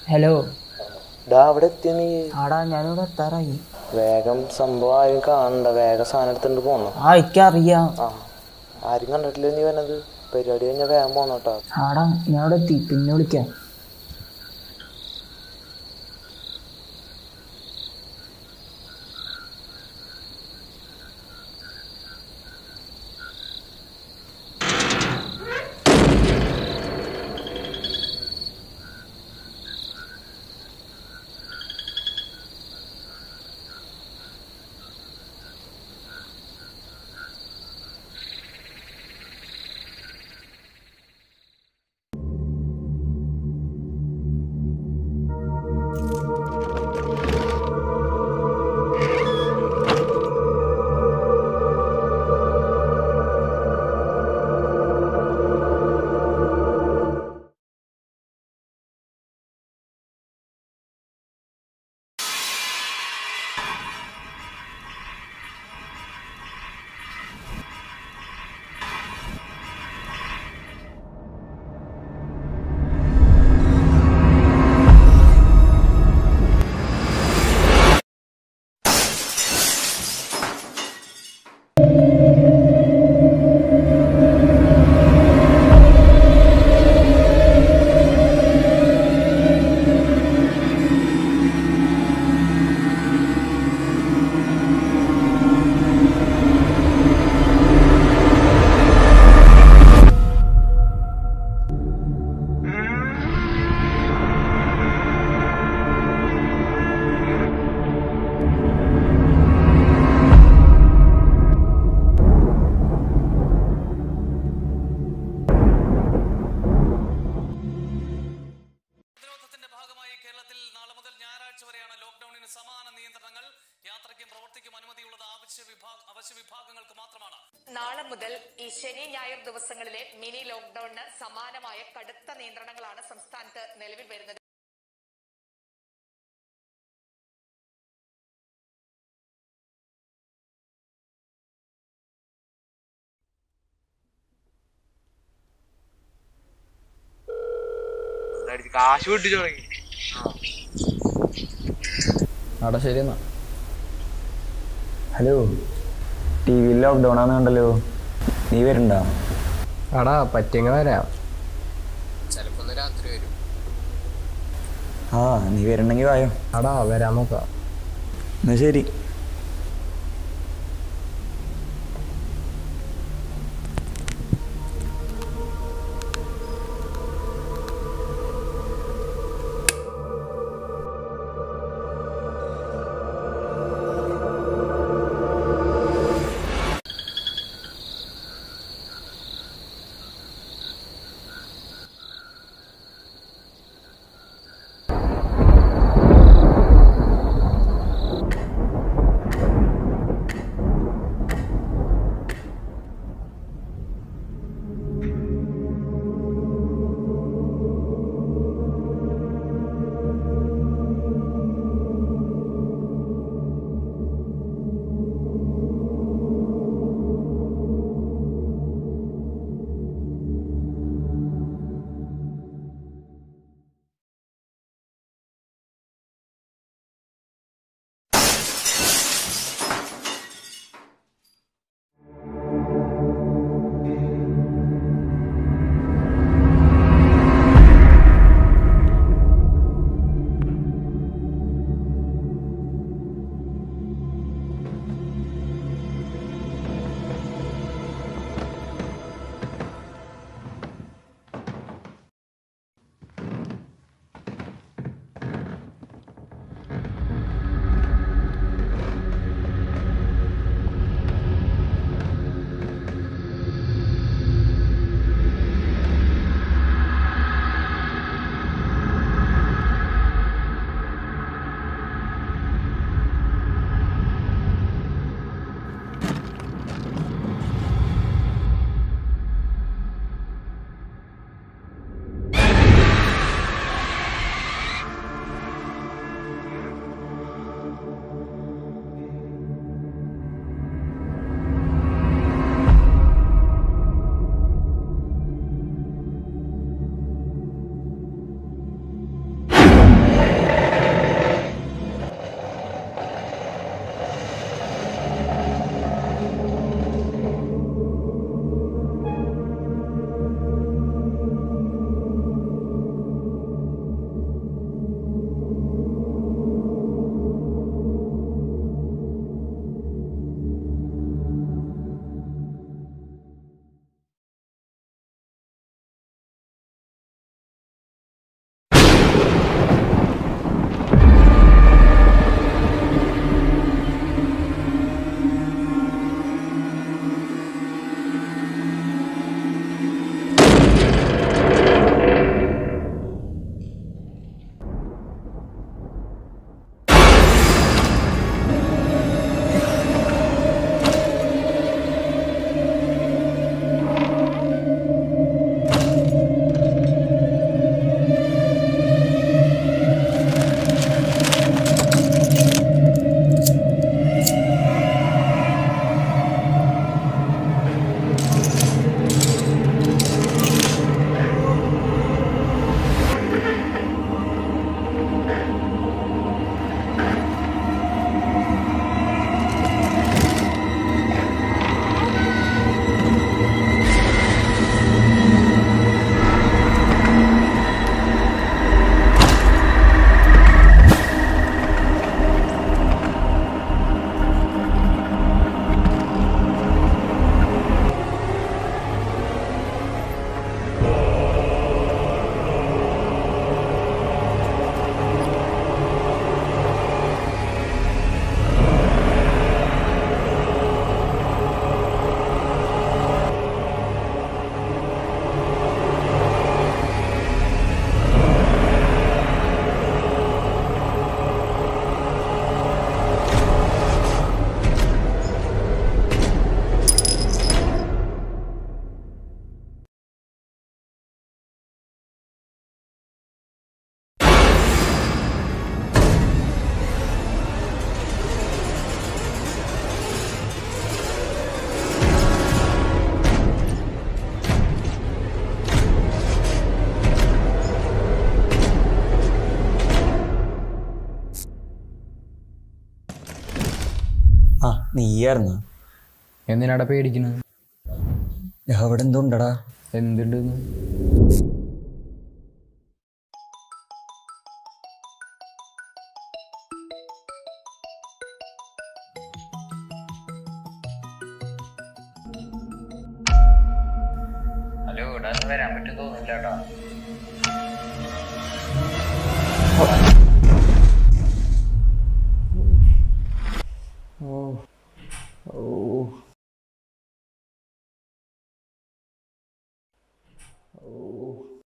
hello ഡാ അവിടെ എത്തിയ നീ ആടാ ഞാനിവിടെ എത്താറായി വേഗം സംഭവം ആരും കാണണ്ട വേഗം സാധനം എടുത്തിട്ട് പോന്നു ആ എനിക്കറിയാം ആ ആരും കണ്ടിട്ടില്ല നീ വന്നത് പരിപാടി കഴിഞ്ഞാൽ വേഗം പോന്നോട്ടാ ആടാ ഞാൻ ഇവിടെ എത്തി പിന്നെ വിളിക്കാം പ്രതിരോധത്തിന്റെ ഭാഗമായി കേരളത്തിൽ നാളെ മുതൽ ഞായറാഴ്ച വരെയാണ് ലോക്ക്ഡൌണിന് സമാന നിയന്ത്രണങ്ങൾ യാത്രയ്ക്കും പ്രവൃത്തിക്കും അനുമതിയുള്ളത് ആവശ്യ വിഭാഗ അവശ്യ വിഭാഗങ്ങൾക്ക് മാത്രമാണ് നാളെ മുതൽ ഈ ശനി ഞായർ ദിവസങ്ങളിലെ മിനി ലോക്ക്ഡൌണിന് സമാനമായ കടുത്ത നിയന്ത്രണങ്ങളാണ് സംസ്ഥാനത്ത് നിലവിൽ വരുന്നത് കാശ് കിട്ടിച്ചു തുടങ്ങി അവിടെ ശരി എന്നാ ഹലോ ടി വിയിൽ ലോക്ക്ഡൗൺ ആണെന്ന് കണ്ടല്ലോ നീ വരുന്നുണ്ടോ എടാ പറ്റിയെങ്കിൽ വരാം ചിലപ്പോ ഒന്ന് രാത്രി വരും ആ നീ വരുന്നുണ്ടെങ്കിൽ വായോ എടാ വരാൻ നോക്കാം എന്നാ ശരി നീയായിരുന്നു എന്തിനാടാ പേടിക്കണ് അവിടെ എന്തോ ഉണ്ടടാ എന്തുണ്ട് ഹലോ ഇവിടെ വരാൻ പറ്റും തോന്നില്ല കേട്ടോ ഓ